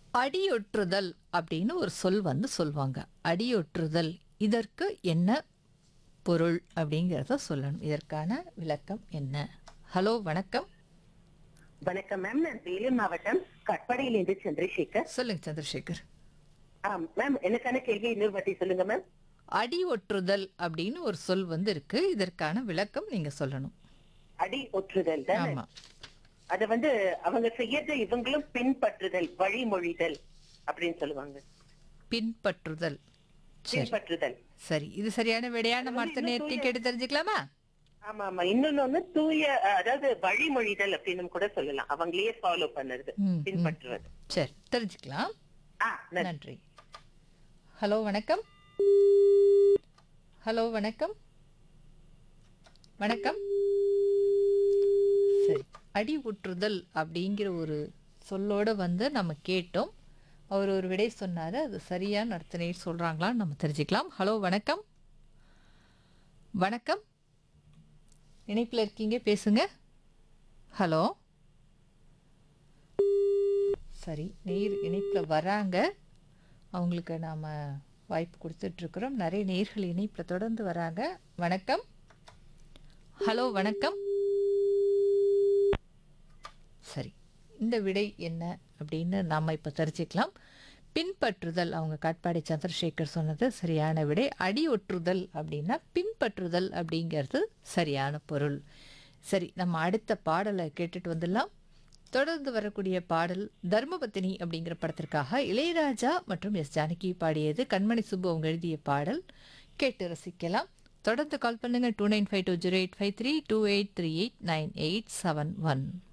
அடியொற்றுதல் அப்படின்னு ஒரு சொல் வந்து சொல்லுவாங்க அடியொற்றுதல் இதற்கு என்ன பொருள் அப்படிங்கிறத சொல்லணும் இதற்கான விளக்கம் என்ன ஹலோ வணக்கம் வணக்கம் மேம் நான் வேலூர் மாவட்டம் கட்பாடியிலிருந்து சந்திரசேகர் சொல்லுங்க சந்திரசேகர் ஆம் மேம் எனக்கான கேள்வி இன்னொரு வாட்டி சொல்லுங்க மேம் அடி ஒற்றுதல் அப்படின்னு ஒரு சொல் வந்து இருக்கு இதற்கான விளக்கம் நீங்க சொல்லணும் அடி ஒற்றுதல் தான் ஆமா அத வந்து அவங்க செய்யறத இவங்களும் பின்பற்றுதல் வழிமொழிதல் அப்படின்னு சொல்லுவாங்க பின்பற்றுதல் சரி பின்பற்றுதல் சரி இது சரியான விடையான மாற்ற நேர்த்தி கேட்டு தெரிஞ்சுக்கலாமா ஆமா ஆமா இன்னொன்னு ஒண்ணு தூய அஹ், அதாவது வழிமொழிதல் அப்படின்னு கூட சொல்லலாம் அவங்களே ஃபாலோ பண்ணுறது ம், ம். பின்பற்றுவது சரி தெரிஞ்சுக்கலாம் ஆ நன்றி. நன்றி ஹலோ வணக்கம் ஹலோ வணக்கம் வணக்கம் சரி அடி உற்றுதல் அப்படிங்கிற ஒரு சொல்லோட வந்து நம்ம கேட்டோம் அவர் ஒரு விடை சொன்னார் அது சரியான அர்த்தனை சொல்கிறாங்களான்னு நம்ம தெரிஞ்சுக்கலாம் ஹலோ வணக்கம் வணக்கம் இணைப்பில் இருக்கீங்க பேசுங்க ஹலோ சரி நேர் இணைப்பில் வராங்க அவங்களுக்கு நாம் வாய்ப்பு கொடுத்துட்ருக்குறோம் நிறைய நேர்கள் இணைப்பில் தொடர்ந்து வராங்க வணக்கம் ஹலோ வணக்கம் சரி இந்த விடை என்ன அப்படின்னு நாம் இப்போ தெரிஞ்சுக்கலாம் பின்பற்றுதல் அவங்க காட்பாடி சந்திரசேகர் சொன்னது சரியான விடை அடி ஒற்றுதல் அப்படின்னா பின்பற்றுதல் அப்படிங்கிறது சரியான பொருள் சரி நம்ம அடுத்த பாடலை கேட்டுட்டு வந்துடலாம் தொடர்ந்து வரக்கூடிய பாடல் தர்மபத்தினி அப்படிங்கிற படத்திற்காக இளையராஜா மற்றும் எஸ் ஜானகி பாடியது கண்மணி சுப்பு அவங்க எழுதிய பாடல் கேட்டு ரசிக்கலாம் தொடர்ந்து கால் பண்ணுங்க two nine five two zero eight five three two eight three eight nine eight seven one